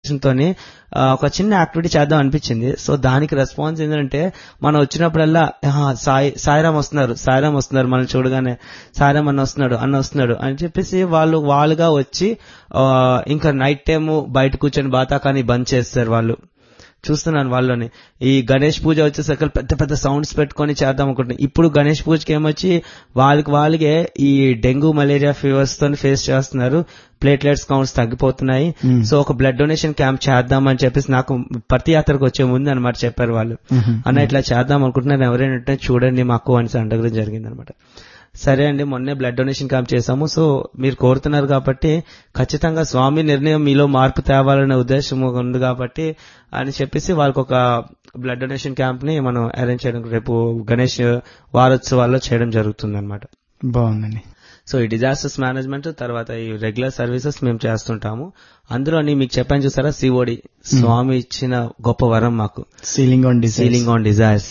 తోని ఆ, ఒక చిన్న యాక్టివిటీ చేద్దాం అనిపించింది సో దానికి రెస్పాన్స్ ఏంటంటే మనం వచ్చినప్పుడల్లా "ఆహా, సాయి సాయిరామ్ వస్తున్నారు సాయిరామ్ వస్తున్నారు మనం చూడగానే సాయిరామ్ అన్న వస్తున్నాడు అన్న వస్తున్నాడు అని చెప్పేసి వాళ్ళు వాళ్ళుగా వచ్చి ఆ, ఇంకా నైట్ టైం బయట కూర్చొని బాతాకాని బంద్ చేస్తారు వాళ్ళు చూస్తున్నాను వాళ్ళని ఈ గణేష్ పూజ వచ్చేసరికి పెద్ద పెద్ద సౌండ్స్ పెట్టుకొని చేద్దాం అనుకుంటున్నాను ఇప్పుడు గణేష్ పూజకి ఏమొచ్చి వాళ్ళకి వాళ్ళకే ఈ డెంగ్యూ మలేరియా ఫీవర్స్ తో ఫేస్ చేస్తున్నారు ప్లేట్లెట్స్ కౌంట్స్ తగ్గిపోతున్నాయి Hmm. సో ఒక బ్లడ్ డొనేషన్ క్యాంప్ చేద్దామని చెప్పేసి నాకు ప్రతి యాత్రకు వచ్చే ముందు అనమాట చెప్పారు వాళ్ళు అన్న ఇట్లా చేద్దాం అనుకుంటున్నాను ఎవరైనా ఉంటే చూడండి మాకు అని అడగడం జరిగింది అనమాట సరే అండి మొన్నే బ్లడ్ డొనేషన్ క్యాంప్ చేశాము సో మీరు కోరుతున్నారు కాబట్టి ఖచ్చితంగా స్వామి నిర్ణయం మీలో మార్పు తేవాలనే ఉద్దేశం ఉంది కాబట్టి అని చెప్పేసి వాళ్ళకి ఒక బ్లడ్ డొనేషన్ క్యాంప్ ని మనం అరేంజ్ చేయడం రేపు గణేష్ వారోత్సవాల్లో చేయడం జరుగుతుంది అనమాట బాగుందండి సో ఈ డిజాస్టర్స్ మేనేజ్మెంట్ తర్వాత ఈ రెగ్యులర్ సర్వీసెస్ మేము చేస్తుంటాము అందులోని మీకు చెప్పాను చూసారా సిఓడి స్వామి ఇచ్చిన గొప్ప వరం మాకు సీలింగ్ ఆన్ డిసైలింగ్ సీలింగ్ ఆన్ డిజైర్స్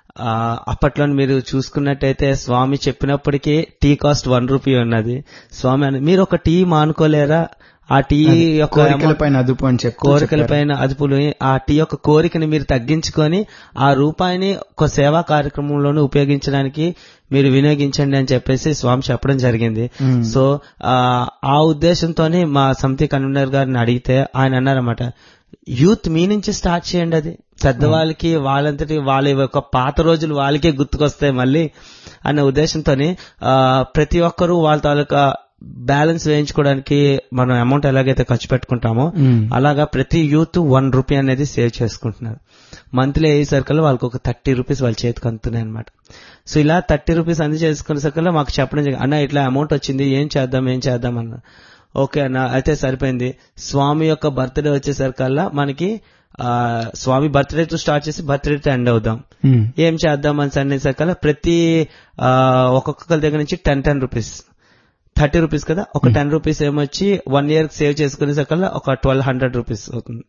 అప్పట్లో మీరు చూసుకున్నట్టయితే స్వామి చెప్పినప్పటికీ టీ కాస్ట్ వన్ రూపీ ఉన్నది స్వామి అని మీరు ఒక టీ మానుకోలేరా ఆ టీ యొక్క కోరికల amount- పైన అదుపు అని చెప్పి కోరికల పైన అదుపులు ఆ టీ యొక్క కోరికని మీరు తగ్గించుకొని ఆ రూపాయిని ఒక సేవా కార్యక్రమంలోనూ ఉపయోగించడానికి మీరు వినియోగించండి అని చెప్పేసి స్వామి చెప్పడం జరిగింది Hmm. సో ఆ, ఆ ఉద్దేశంతోనే మా సమితి కన్వీనర్ గారిని అడిగితే ఆయన అన్నారన్నమాట యూత్ మీ నుంచి స్టార్ట్ చేయండి అది పెద్దవాళ్ళకి వాళ్ళంతటి వాళ్ళ యొక్క పాత రోజులు వాళ్ళకే గుర్తుకొస్తాయి మళ్ళీ అనే ఉద్దేశంతోని ఆ, ప్రతి ఒక్కరూ వాళ్ళ తాలూకా బ్యాలెన్స్ వేయించుకోవడానికి మనం అమౌంట్ ఎలాగైతే ఖర్చు పెట్టుకుంటామో Hmm. అలాగా ప్రతి యూత్ వన్ రూపీ అనేది సేవ్ చేసుకుంటున్నారు మంత్లీ అయ్యేసరికల్లా వాళ్ళకి ఒక థర్టీ రూపీస్ వాళ్ళ చేతికి అందుతున్నాయి అనమాట సో ఇలా థర్టీ రూపీస్ అంది చేసుకునే సరికల్లా మాకు చెప్పడం జరిగింది అన్న ఇట్లా అమౌంట్ వచ్చింది ఏం చేద్దాం ఏం చేద్దాం అన్న ఓకే అన్న అయితే సరిపోయింది స్వామి యొక్క బర్త్డే వచ్చేసరికల్లా మనకి ఆ, స్వామి బర్త్డే తో స్టార్ట్ చేసి బర్త్డే తో ఎండ్ అవుదాం Hmm. ఏం చేద్దాం అని అనేసరికల్లా ప్రతి ఆ, ఒక్కొక్కరి దగ్గర నుంచి ten ten rupees thirty rupees కదా ఒక టెన్ రూపీస్ ఏమొచ్చి వన్ ఇయర్ సేవ్ చేసుకునేసరికల్లా ఒక ట్వెల్వ్ హండ్రెడ్ రూపీస్ అవుతుంది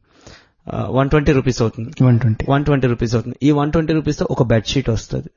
వన్ ట్వంటీ రూపీస్ అవుతుంది one twenty one twenty rupees అవుతుంది ఈ వన్ ట్వంటీ రూపీస్ తో ఒక బెడ్షీట్ వస్తుంది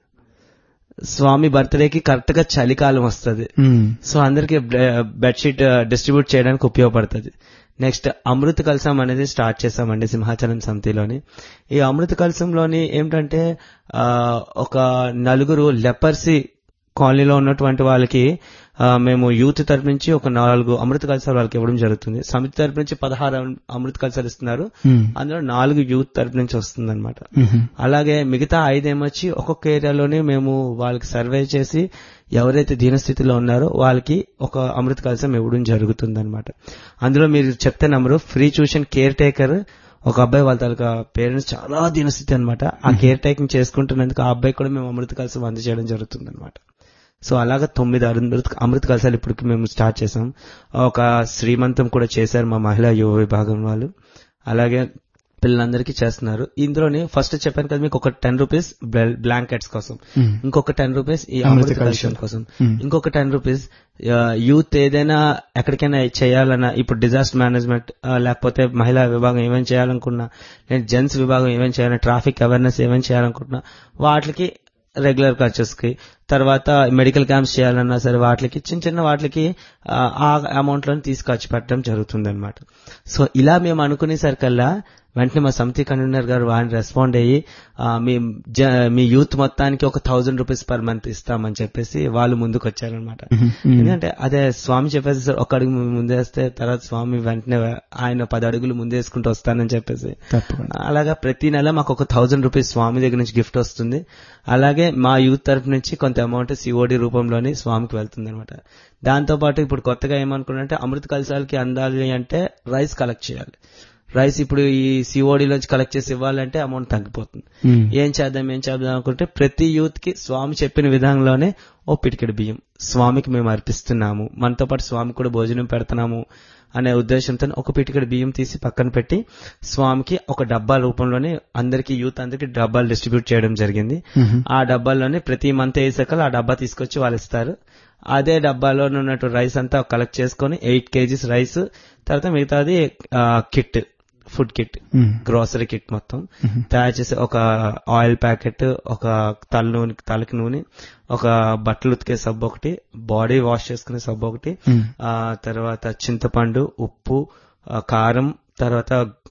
స్వామి బర్త్డేకి కరెక్ట్ గా చలికాలం వస్తుంది సో అందరికి బెడ్షీట్ డిస్ట్రిబ్యూట్ చేయడానికి ఉపయోగపడుతుంది నెక్స్ట్ అమృత కలసం అనేది స్టార్ట్ చేసామండి సింహాచలం సమితిలోని ఈ అమృత కలసంలోని ఏమిటంటే ఆ, ఒక నలుగురు లెపర్సీ కాలనీలో ఉన్నటువంటి వాళ్ళకి ఆ, మేము యూత్ తరపు నుంచి ఒక నాలుగు అమృత కలసాలు వాళ్ళకి ఇవ్వడం జరుగుతుంది సమితి తరపు నుంచి పదహారు అమృత కలసాలు ఇస్తున్నారు అందులో నాలుగు యూత్ తరపు నుంచి వస్తుంది అలాగే మిగతా ఐదేమొచ్చి ఒక్కొక్క ఏరియాలోనే మేము వాళ్ళకి సర్వే చేసి ఎవరైతే దీనస్థితిలో ఉన్నారో వాళ్ళకి ఒక అమృత కలసం ఇవ్వడం జరుగుతుంది అనమాట అందులో మీరు చెప్తే నమ్మరు ఫ్రీ ట్యూషన్ కేర్ టేకర్ ఒక అబ్బాయి వాళ్ళ తాలూకా పేరెంట్స్ చాలా దీనస్థితి అనమాట ఆ కేర్ టేకింగ్ చేసుకుంటున్నందుకు ఆ అబ్బాయి కూడా మేము అమృత కలసం అందజేయడం జరుగుతుంది అనమాట సో అలాగా తొమ్మిది అమృత అమృత కలసాలు ఇప్పటికి మేము స్టార్ట్ చేసాం ఒక శ్రీమంతం కూడా చేశారు మా మహిళా యువ విభాగం వాళ్ళు అలాగే పిల్లలందరికీ చేస్తున్నారు ఇందులోని ఫస్ట్ చెప్పాను కదా మీకు ఒక టెన్ రూపీస్ బ్లాంకెట్స్ కోసం ఇంకొక టెన్ రూపీస్ ఈ అమృత అమృత కలశం కలశం. కోసం Hmm. ఇంకొక టెన్ రూపీస్ యూత్ ఏదైనా ఎక్కడికైనా చేయాలన్నా ఇప్పుడు డిజాస్టర్ మేనేజ్మెంట్ లేకపోతే మహిళా విభాగం ఏమైనా చేయాలనుకున్నా నేను జెంట్స్ విభాగం ఏమైనా చేయాలన్నా ట్రాఫిక్ అవేర్నెస్ ఏమైనా చేయాలనుకుంటున్నా వాటికి రెగ్యులర్ ఖర్చెస్ కి తర్వాత మెడికల్ క్యాంప్స్ చేయాలన్నా సరే వాటికి చిన్న చిన్న వాటికి ఆ, ఆ అమౌంట్ లోని తీసి ఖర్చు పెట్టడం జరుగుతుంది అనమాట సో ఇలా మేము అనుకునేసరికల్లా వెంటనే మా సమితి కన్వీనర్ గారు వారిని రెస్పాండ్ అయ్యి ఆ, మీ జ- మీ యూత్ మొత్తానికి ఒక థౌజండ్ రూపీస్ పర్ మంత్ ఇస్తామని చెప్పేసి వాళ్ళు ముందుకు వచ్చారనమాట ఎందుకంటే అదే స్వామి చెప్పేసి సార్ ఒక అడుగు ముందేస్తే తర్వాత స్వామి వెంటనే ఆయన పది అడుగులు ముందేసుకుంటూ వస్తానని చెప్పేసి తప్పకుండా అలాగా ప్రతి నెల మాకు ఒక థౌజండ్ రూపీస్ స్వామి దగ్గర నుంచి గిఫ్ట్ వస్తుంది అలాగే మా యూత్ తరఫు నుంచి కొంత అమౌంట్ సిఓడి రూపంలోని స్వామికి వెళ్తుంది అనమాట దాంతో పాటు ఇప్పుడు కొత్తగా ఏమనుకున్నారంటే అమృత కలశాలకి అందాలి అంటే రైస్ కలెక్ట్ చేయాలి రైస్ ఇప్పుడు ఈ సిఓడి నుంచి కలెక్ట్ చేసి ఇవ్వాలంటే అమౌంట్ తగ్గిపోతుంది Hmm. ఏం చేద్దాం ఏం చేద్దాం అనుకుంటే ప్రతి యూత్ కి స్వామి చెప్పిన విధంలోనే ఓ పిటికెడు బియ్యం స్వామికి మేము అర్పిస్తున్నాము మనతో పాటు స్వామి కూడా భోజనం పెడుతున్నాము అనే ఉద్దేశంతో ఒక పిటికెడు బియ్యం తీసి పక్కన పెట్టి స్వామికి ఒక డబ్బా రూపంలోనే అందరికి యూత్ అందరికి డబ్బాలు డిస్ట్రిబ్యూట్ చేయడం జరిగింది Mhm. ఆ డబ్బాల్లోనే ప్రతి మంత్ వేసాక ఆ డబ్బా తీసుకొచ్చి వాళ్ళు ఇస్తారు అదే డబ్బాలో ఉన్నట్టు రైస్ అంతా కలెక్ట్ చేసుకొని ఎయిట్ కేజీస్ రైస్ తర్వాత మిగతాది kit food kit Hmm. Grocery kit మొత్తం తయారు చేసి ఒక ఆయిల్ ప్యాకెట్ ఒక తల నూనె తలకి నూనె ఒక బట్టలు ఉతికే సబ్బు ఒకటి బాడీ వాష్ చేసుకునే సబ్బు ఒకటి Hmm. ఆ తర్వాత చింతపండు ఉప్పు ఆ, కారం తర్వాత